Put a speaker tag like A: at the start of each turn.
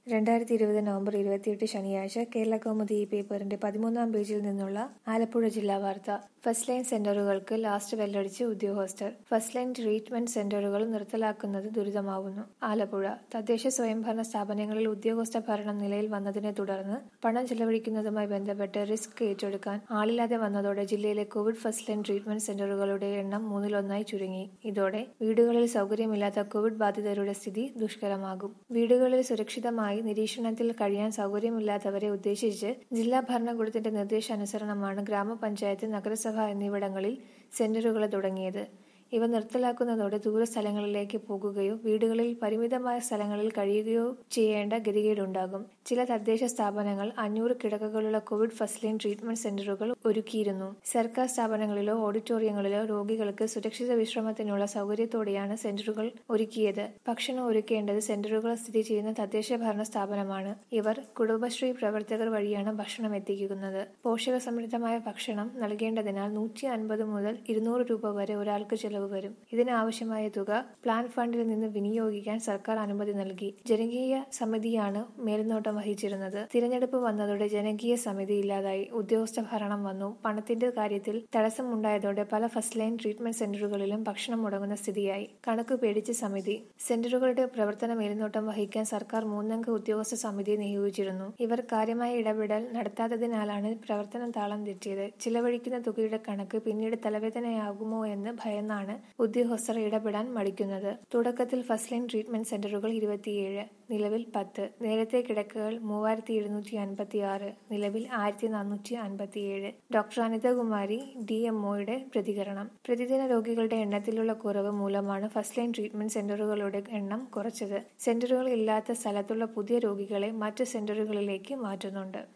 A: രണ്ടായിരത്തി ഇരുപത് നവംബർ ഇരുപത്തിയെട്ട് ശനിയാഴ്ച കേരള കൗമുദി ഈ പേപ്പറിന്റെ പതിമൂന്നാം പേജിൽ നിന്നുള്ള ആലപ്പുഴ ജില്ലാ വാർത്ത ഫസ്റ്റ് ലൈൻ സെന്ററുകൾക്ക് ലാസ്റ്റ് ബെല്ലടിച്ച് ഉദ്യോഗസ്ഥർ ഫസ്റ്റ് ലൈൻ ട്രീറ്റ്മെന്റ് സെന്ററുകൾ നിർത്തലാക്കുന്നത് ദുരിതമാവുന്നു ആലപ്പുഴ തദ്ദേശ സ്വയംഭരണ സ്ഥാപനങ്ങളിൽ ഉദ്യോഗസ്ഥ ഭരണം നിലയിൽ വന്നതിനെ തുടർന്ന് പണം ചെലവഴിക്കുന്നതുമായി ബന്ധപ്പെട്ട് റിസ്ക് ഏറ്റെടുക്കാൻ ആളില്ലാതെ വന്നതോടെ ജില്ലയിലെ കോവിഡ് ഫസ്റ്റ് ലൈൻ ട്രീറ്റ്മെന്റ് സെന്ററുകളുടെ എണ്ണം മൂന്നിലൊന്നായി ചുരുങ്ങി ഇതോടെ വീടുകളിൽ സൗകര്യമില്ലാത്ത കോവിഡ് ബാധിതരുടെ സ്ഥിതി ദുഷ്കരമാകും വീടുകളിൽ സുരക്ഷിതമായി നിരീക്ഷണത്തിൽ കഴിയാൻ സൗകര്യമില്ലാത്തവരെ ഉദ്ദേശിച്ച് ജില്ലാ ഭരണകൂടത്തിന്റെ നിർദ്ദേശാനുസരണമാണ് ഗ്രാമപഞ്ചായത്ത് നഗരസഭ എന്നിവിടങ്ങളിൽ സെന്ററുകൾ തുടങ്ങിയത് ഇവ നിർത്തലാക്കുന്നതോടെ ദൂരസ്ഥലങ്ങളിലേക്ക് പോകുകയോ വീടുകളിൽ പരിമിതമായ സ്ഥലങ്ങളിൽ കഴിയുകയോ ചെയ്യേണ്ട ഗതികേടുണ്ടാകും ചില തദ്ദേശ സ്ഥാപനങ്ങൾ അഞ്ഞൂറ് കിടക്കകളുള്ള കോവിഡ് ഫസ്റ്റ് ലൈൻ ട്രീറ്റ്മെന്റ് സെന്ററുകൾ ഒരുക്കിയിരുന്നു സർക്കാർ സ്ഥാപനങ്ങളിലോ ഓഡിറ്റോറിയങ്ങളിലോ രോഗികൾക്ക് സുരക്ഷിത വിശ്രമത്തിനുള്ള സൗകര്യത്തോടെയാണ് സെന്ററുകൾ ഒരുക്കിയത് ഭക്ഷണം ഒരുക്കേണ്ടത് സെന്ററുകൾ സ്ഥിതി ചെയ്യുന്ന തദ്ദേശ ഭരണ സ്ഥാപനമാണ് ഇവർ കുടുംബശ്രീ പ്രവർത്തകർ വഴിയാണ് ഭക്ഷണം എത്തിക്കുന്നത് പോഷക സമൃദ്ധമായ ഭക്ഷണം നൽകേണ്ടതിനാൽ നൂറ്റി അൻപത് മുതൽ ഇരുന്നൂറ് രൂപ വരെ ഒരാൾക്ക് ചെലവ് വരും ഇതിനാവശ്യമായ തുക പ്ലാൻ ഫണ്ടിൽ നിന്ന് വിനിയോഗിക്കാൻ സർക്കാർ അനുമതി നൽകി ജനകീയ സമിതിയാണ് മേൽനോട്ടം വഹിച്ചിരുന്നത് തിരഞ്ഞെടുപ്പ് വന്നതോടെ ജനകീയ സമിതി ഇല്ലാതായി ഉദ്യോഗസ്ഥ ഭരണം വന്നു പണത്തിന്റെ കാര്യത്തിൽ തടസ്സമുണ്ടായതോടെ പല ഫസ്റ്റ് ലൈൻ ട്രീറ്റ്മെന്റ് സെന്ററുകളിലും ഭക്ഷണം മുടങ്ങുന്ന സ്ഥിതിയായി കണക്ക് പേടിച്ച് സമിതി സെന്ററുകളുടെ പ്രവർത്തന മേൽനോട്ടം വഹിക്കാൻ സർക്കാർ മൂന്നംഗ ഉദ്യോഗസ്ഥ സമിതിയെ നിയോഗിച്ചിരുന്നു ഇവർ കാര്യമായ ഇടപെടൽ നടത്താത്തതിനാലാണ് പ്രവർത്തനം താളം തെറ്റിയത് ചിലവഴിക്കുന്ന തുകയുടെ കണക്ക് പിന്നീട് തലവേദനയാകുമോ എന്ന് ഭയന്നാണ് ഉദ്യോഗസ്ഥർ ഇടപെടാൻ മടിക്കുന്നത് തുടക്കത്തിൽ ഫസ്റ്റ് ലൈൻ ട്രീറ്റ്മെന്റ് സെന്ററുകൾ ഇരുപത്തിയേഴ് നിലവിൽ പത്ത് നേരത്തെ കിടക്കകൾ മൂവായിരത്തി എഴുന്നൂറ്റി അൻപത്തി ആറ് നിലവിൽ ആയിരത്തി നാനൂറ്റി അൻപത്തിയേഴ് ഡോക്ടർ അനിതകുമാരി ഡി എംഒയുടെ പ്രതികരണം പ്രതിദിന രോഗികളുടെ എണ്ണത്തിലുള്ള കുറവ് മൂലമാണ് ഫസ്റ്റ് ലൈൻ ട്രീറ്റ്മെന്റ് സെന്ററുകളുടെ എണ്ണം കുറച്ചത് സെന്ററുകൾ ഇല്ലാത്ത സ്ഥലത്തുള്ള പുതിയ രോഗികളെ മറ്റ് സെന്ററുകളിലേക്ക് മാറ്റുന്നുണ്ട്